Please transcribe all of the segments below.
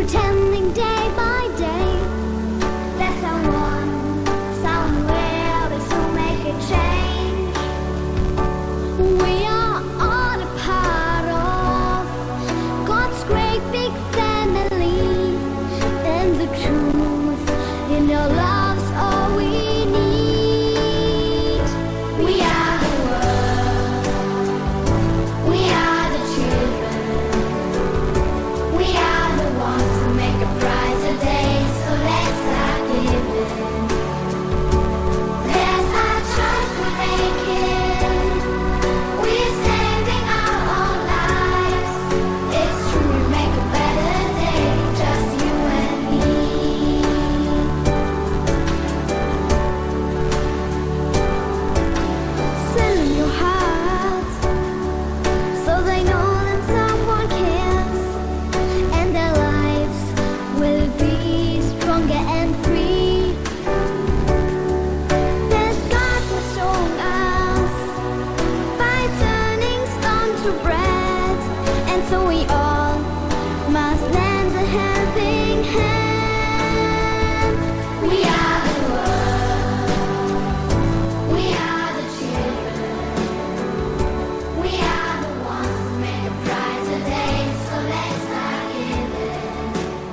pretending day by day that someone, somewhere will soon make a change. We are all a part of God's great big family, and the truth in your love's all we need. We are the world. We are the children. We are the ones who make a brighter day. So let's start giving. There's our choice we're making. We're saving our own lives. It's true, we make a better day. Just you and me. Send in your heart so they know that someone cares and their lives will be stronger and free. There's God for showing us by turning stone to bread, and so we all must lend a helping hand. We are the world. We are the children. We are the ones who make a brighter day. So let's start giving.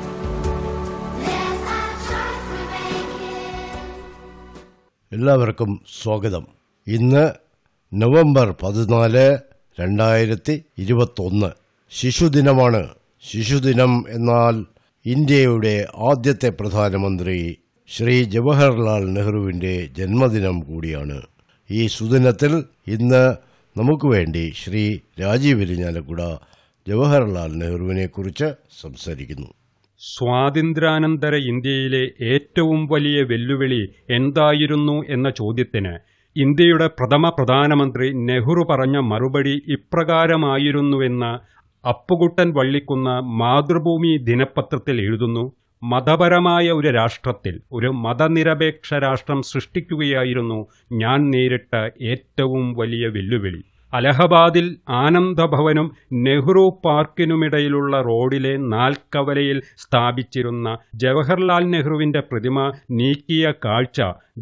There's our choice we're making. എല്ലാവർക്കും സ്വാഗതം ഇന്ന് November പതിനാല് രണ്ടായിരത്തി ഇരുപത്തൊന്ന് ശിശുദിനമാണ് ശിശുദിനം എന്നാൽ ഇന്ത്യയുടെ ആദ്യത്തെ പ്രധാനമന്ത്രി ശ്രീ ജവഹർലാൽ നെഹ്റുവിന്റെ ജന്മദിനം കൂടിയാണ് ഈ സുദിനത്തിൽ ഇന്ന് നമുക്ക് വേണ്ടി ശ്രീ രാജീവ് ഇരിഞ്ഞാലക്കുട ജവഹർലാൽ നെഹ്റുവിനെ കുറിച്ച് സംസാരിക്കുന്നു സ്വാതന്ത്ര്യാനന്തര ഇന്ത്യയിലെ ഏറ്റവും വലിയ വെല്ലുവിളി എന്തായിരുന്നു എന്ന ചോദ്യത്തിന് ഇന്ത്യയുടെ പ്രഥമ പ്രധാനമന്ത്രി നെഹ്റു പറഞ്ഞ മറുപടി ഇപ്രകാരമായിരുന്നുവെന്ന് അപ്പുകുട്ടൻ വള്ളിക്കുന്ന മാതൃഭൂമി ദിനപത്രത്തിൽ എഴുതുന്നു മതപരമായ ഒരു രാഷ്ട്രത്തിൽ ഒരു മതനിരപേക്ഷ രാഷ്ട്രം സൃഷ്ടിക്കുകയായിരുന്നു ഞാൻ നേരിട്ട ഏറ്റവും വലിയ വെല്ലുവിളി അലഹബാദിൽ ആനന്ദഭവനും നെഹ്റു പാർക്കിനുമിടയിലുള്ള റോഡിലെ നാൽക്കവലയിൽ സ്ഥാപിച്ചിരുന്ന ജവഹർലാൽ നെഹ്റുവിന്റെ പ്രതിമ നീക്കിയ കാഴ്ച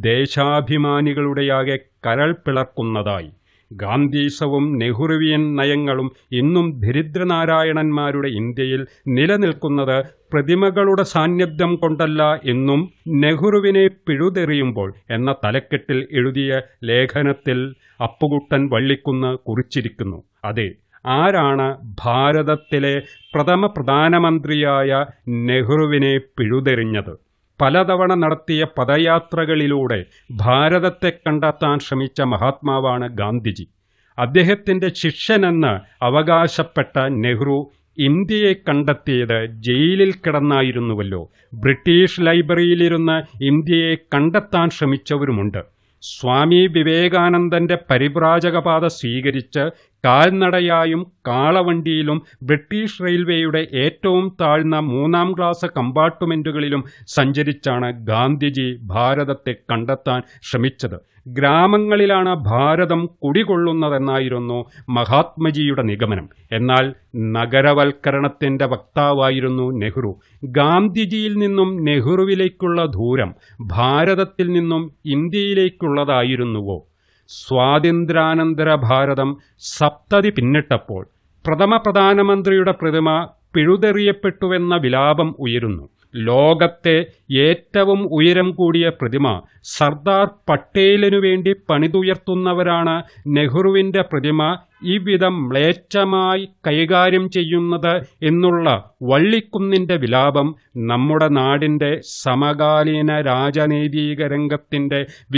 ദേശാഭിമാനികളുടെയാകെ കരൾ പിളർക്കുന്നതായി ഗാന്ധീസവും നെഹ്റുവിയൻ നയങ്ങളും ഇന്നും ദരിദ്രനാരായണന്മാരുടെ ഇന്ത്യയിൽ നിലനിൽക്കുന്നത് പ്രതിമകളുടെ സാന്നിധ്യം കൊണ്ടല്ല എന്നും നെഹ്റുവിനെ പിഴുതെറിയുമ്പോൾ എന്ന തലക്കെട്ടിൽ എഴുതിയ ലേഖനത്തിൽ അപ്പുകുട്ടൻ വള്ളിക്കുന്ന് കുറിച്ചിരിക്കുന്നു അതെ ആരാണ് ഭാരതത്തിലെ പ്രഥമ പ്രധാനമന്ത്രിയായ നെഹ്റുവിനെ പിഴുതെറിഞ്ഞത് പലതവണ നടത്തിയ പദയാത്രകളിലൂടെ ഭാരതത്തെ കണ്ടെത്താൻ ശ്രമിച്ച മഹാത്മാവാണ് ഗാന്ധിജി അദ്ദേഹത്തിന്റെ ശിഷ്യനെന്ന് അവകാശപ്പെട്ട നെഹ്റു ഇന്ത്യയെ കണ്ടെത്തിയത് ജയിലിൽ കിടന്നായിരുന്നുവല്ലോ ബ്രിട്ടീഷ് ലൈബ്രറിയിലിരുന്ന് ഇന്ത്യയെ കണ്ടെത്താൻ ശ്രമിച്ചവരുമുണ്ട് സ്വാമി വിവേകാനന്ദന്റെ പരിവ്രാജകപാത സ്വീകരിച്ച് കാൽനടയായും കാളവണ്ടിയിലും ബ്രിട്ടീഷ് റെയിൽവേയുടെ ഏറ്റവും താഴ്ന്ന മൂന്നാം ക്ലാസ് കമ്പാർട്ട്മെന്റുകളിലും സഞ്ചരിച്ചാണ് ഗാന്ധിജി ഭാരതത്തെ കണ്ടെത്താൻ ശ്രമിച്ചത് ഗ്രാമങ്ങളിലാണ് ഭാരതം കുടികൊള്ളുന്നതെന്നായിരുന്നു മഹാത്മജിയുടെ നിഗമനം എന്നാൽ നഗരവൽക്കരണത്തിന്റെ വക്താവായിരുന്നു നെഹ്റു ഗാന്ധിജിയിൽ നിന്നും നെഹ്റുവിലേക്കുള്ള ദൂരം ഭാരതത്തിൽ നിന്നും ഇന്ത്യയിലേക്കുള്ളതായിരുന്നുവോ സ്വാതന്ത്ര്യാനന്തര ഭാരതം സപ്തതി പിന്നിട്ടപ്പോൾ പ്രഥമ പ്രധാനമന്ത്രിയുടെ പ്രതിമ പിഴുതെറിയപ്പെട്ടുവെന്ന വിലാപം ഉയരുന്നു ലോകത്തെ ഏറ്റവും ഉയരം കൂടിയ പ്രതിമ സർദാർ പട്ടേലിനു വേണ്ടി പണിതുയർത്തുന്നവരാണ് നെഹ്റുവിന്റെ പ്രതിമ ഇവിധം മ്ലേച്ഛമായി കൈകാര്യം ചെയ്യുന്നത് എന്നുള്ള വള്ളിക്കുന്നിന്റെ വിലാപം നമ്മുടെ നാടിന്റെ സമകാലീന രാജനൈതിക രംഗത്തിന്റെ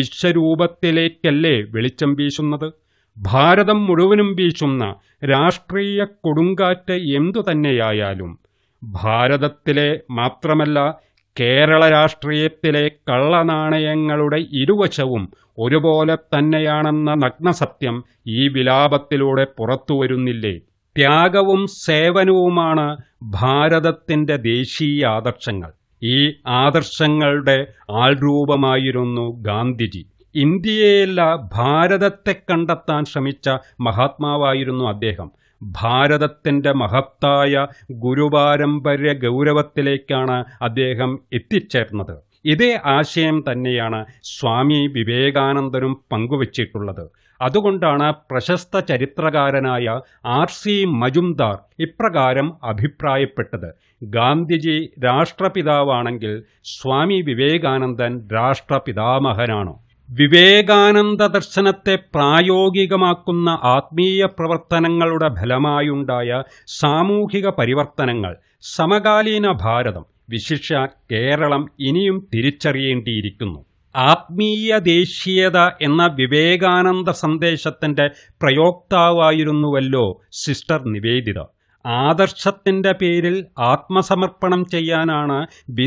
വിശ്വരൂപത്തിലേക്കല്ലേ വെളിച്ചം വീശുന്നത് ഭാരതം മുഴുവനും വീശുന്ന രാഷ്ട്രീയ കൊടുങ്കാറ്റ് എന്തു തന്നെയായാലും ഭാരതത്തിലെ മാത്രമല്ല കേരള രാഷ്ട്രീയത്തിലെ കള്ളനാണയങ്ങളുടെ ഇരുവശവും ഒരുപോലെ തന്നെയാണെന്ന നഗ്നസത്യം ഈ വിലാപത്തിലൂടെ പുറത്തുവരുന്നില്ലേ ത്യാഗവും സേവനവുമാണ് ഭാരതത്തിന്റെ ദേശീയ ആദർശങ്ങൾ ഈ ആദർശങ്ങളുടെ ആൾരൂപമായിരുന്നു ഗാന്ധിജി ഇന്ത്യയെയല്ല ഭാരതത്തെ കണ്ടെത്താൻ ശ്രമിച്ച മഹാത്മാവായിരുന്നു അദ്ദേഹം ഭാരതത്തിൻ്റെ മഹത്തായ ഗുരുപാരമ്പര്യ ഗൗരവത്തിലേക്കാണ് അദ്ദേഹം എത്തിച്ചേർന്നത് ഇതേ ആശയം തന്നെയാണ് സ്വാമി വിവേകാനന്ദനും പങ്കുവച്ചിട്ടുള്ളത് അതുകൊണ്ടാണ് പ്രശസ്ത ചരിത്രകാരനായ ആർ സി മജുംദാർ ഇപ്രകാരം അഭിപ്രായപ്പെട്ടത് ഗാന്ധിജി രാഷ്ട്രപിതാവാണെങ്കിൽ സ്വാമി വിവേകാനന്ദൻ രാഷ്ട്രപിതാമഹനാണ് വിവേകാനന്ദ ദർശനത്തെ പ്രായോഗികമാക്കുന്ന ആത്മീയ പ്രവർത്തനങ്ങളുടെ ഫലമായുണ്ടായ സാമൂഹിക പരിവർത്തനങ്ങൾ സമകാലീന ഭാരതം വിശിഷ്യ കേരളം ഇനിയും തിരിച്ചറിയേണ്ടിയിരിക്കുന്നു ആത്മീയ ദേശീയത എന്ന വിവേകാനന്ദ സന്ദേശത്തിന്റെ പ്രയോക്താവായിരുന്നുവല്ലോ സിസ്റ്റർ നിവേദിത ആദർശത്തിന്റെ പേരിൽ ആത്മസമർപ്പണം ചെയ്യാനാണ്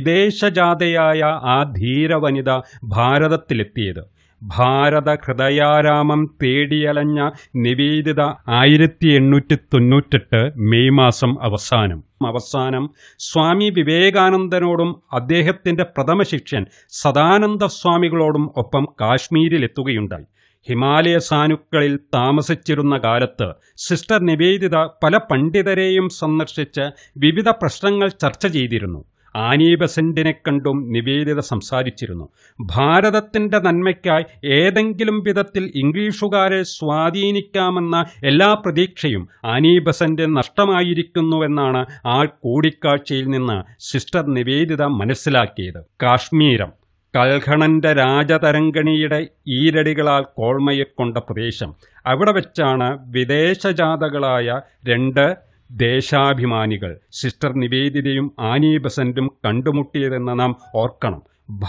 വിദേശജാതയായ ആ ധീരവനിത ഭാരതത്തിലെത്തിയത് ഭാരത ഹൃദയാരാമം തേടിയലഞ്ഞ നിവേദിത ആയിരത്തി എണ്ണൂറ്റി തൊണ്ണൂറ്റെട്ട് മെയ് മാസം അവസാനം അവസാനം സ്വാമി വിവേകാനന്ദനോടും അദ്ദേഹത്തിന്റെ പ്രഥമ ശിഷ്യൻ സദാനന്ദ സ്വാമികളോടും ഒപ്പം കാശ്മീരിലെത്തുകയുണ്ടായി ഹിമാലയ സാനുക്കളിൽ താമസിച്ചിരുന്ന കാലത്ത് സിസ്റ്റർ നിവേദിത പല പണ്ഡിതരെയും സന്ദർശിച്ച് വിവിധ പ്രശ്നങ്ങൾ ചർച്ച ചെയ്തിരുന്നു ആനി ബസന്റിനെ കണ്ടും നിവേദിത സംസാരിച്ചിരുന്നു ഭാരതത്തിന്റെ നന്മയ്ക്കായി ഏതെങ്കിലും വിധത്തിൽ ഇംഗ്ലീഷുകാരെ സ്വാധീനിക്കാമെന്ന എല്ലാ പ്രതീക്ഷയും ആനി ബസന്റ് നഷ്ടമായിരിക്കുന്നുവെന്നാണ് ആ കൂടിക്കാഴ്ചയിൽ നിന്ന് സിസ്റ്റർ നിവേദിത മനസ്സിലാക്കിയത് കാശ്മീരം കൽഹണന്റെ രാജതരംഗണിയുടെ ഈരടികളാൽ കോൾമയെക്കൊണ്ട പ്രദേശം അവിടെ വെച്ചാണ് വിദേശജാതകളായ രണ്ട് ദേശാഭിമാനികൾ സിസ്റ്റർ നിവേദിതയും ആനി ബസന്റും കണ്ടുമുട്ടിയതെന്ന് നാം ഓർക്കണം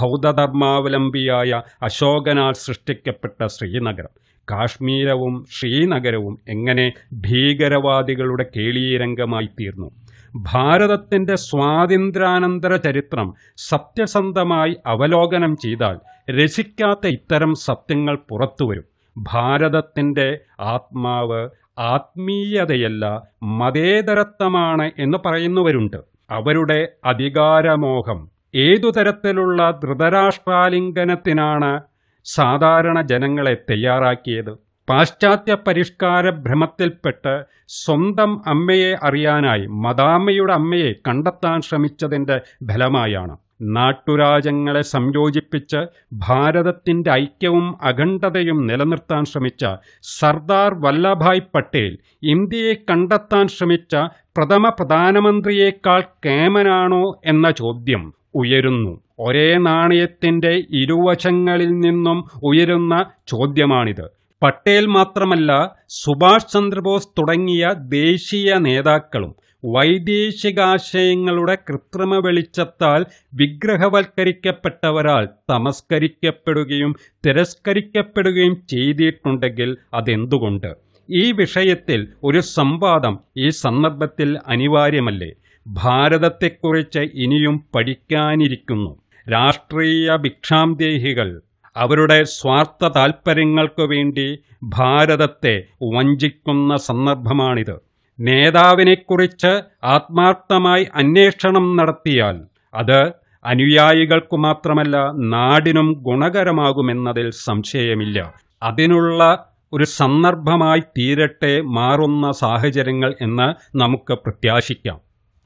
ബൗദ്ധധർമാവലംബിയായ അശോകനാൽ സൃഷ്ടിക്കപ്പെട്ട ശ്രീനഗരം കാശ്മീരവും ശ്രീനഗരവും എങ്ങനെ ഭീകരവാദികളുടെ കേളീരംഗമായി തീർന്നു ഭാരതത്തിന്റെ സ്വാതന്ത്ര്യാനന്തര ചരിത്രം സത്യസന്ധമായി അവലോകനം ചെയ്താൽ രസിക്കാത്ത ഇത്തരം സത്യങ്ങൾ പുറത്തുവരും ഭാരതത്തിന്റെ ആത്മാവ് ആത്മീയതയല്ല മതേതരത്വമാണ് എന്ന് പറയുന്നവരുണ്ട് അവരുടെ അധികാരമോഹം ഏതു തരത്തിലുള്ള ധൃതരാഷ്ട്രാലിംഗനത്തിനാണ് സാധാരണ ജനങ്ങളെ തയ്യാറാക്കിയത് പാശ്ചാത്യ പരിഷ്കാര ഭ്രമത്തിൽപ്പെട്ട് സ്വന്തം അമ്മയെ അറിയാനായി മദാമ്മയുടെ അമ്മയെ കണ്ടെത്താൻ ശ്രമിച്ചതിന്റെ ഫലമായാണ് നാട്ടുരാജ്യങ്ങളെ സംയോജിപ്പിച്ച് ഭാരതത്തിന്റെ ഐക്യവും അഖണ്ഡതയും നിലനിർത്താൻ ശ്രമിച്ച സർദാർ വല്ലഭായ് പട്ടേൽ ഇന്ത്യയെ കണ്ടെത്താൻ ശ്രമിച്ച പ്രഥമ പ്രധാനമന്ത്രിയേക്കാൾ കേമനാണോ എന്ന ചോദ്യം ഉയരുന്നു ഒരേ നാണയത്തിന്റെ ഇരുവശങ്ങളിൽ നിന്നും ഉയരുന്ന ചോദ്യമാണിത് പട്ടേൽ മാത്രമല്ല സുഭാഷ് ചന്ദ്രബോസ് തുടങ്ങിയ ദേശീയ നേതാക്കളും വൈദേശികാശയങ്ങളുടെ കൃത്രിമ വെളിച്ചത്താൽ വിഗ്രഹവൽക്കരിക്കപ്പെട്ടവരാൽ തമസ്കരിക്കപ്പെടുകയും തിരസ്കരിക്കപ്പെടുകയും ചെയ്തിട്ടുണ്ടെങ്കിൽ അതെന്തുകൊണ്ട് ഈ വിഷയത്തിൽ ഒരു സംവാദം ഈ സന്ദർഭത്തിൽ അനിവാര്യമല്ലേ ഭാരതത്തെക്കുറിച്ച് ഇനിയും പഠിക്കാനിരിക്കുന്നു രാഷ്ട്രീയ ഭിക്ഷാന്തേഹികൾ അവരുടെ സ്വാർത്ഥ താൽപ്പര്യങ്ങൾക്കു വേണ്ടി ഭാരതത്തെ വഞ്ചിക്കുന്ന സന്ദർഭമാണിത് നേതാവിനെക്കുറിച്ച് ആത്മാർത്ഥമായി അന്വേഷണം നടത്തിയാൽ അത് അനുയായികൾക്കു മാത്രമല്ല നാടിനും ഗുണകരമാകുമെന്നതിൽ സംശയമില്ല അതിനുള്ള ഒരു സന്ദർഭമായി തീരട്ടെ മാറുന്ന സാഹചര്യങ്ങൾ എന്ന് നമുക്ക് പ്രത്യാശിക്കാം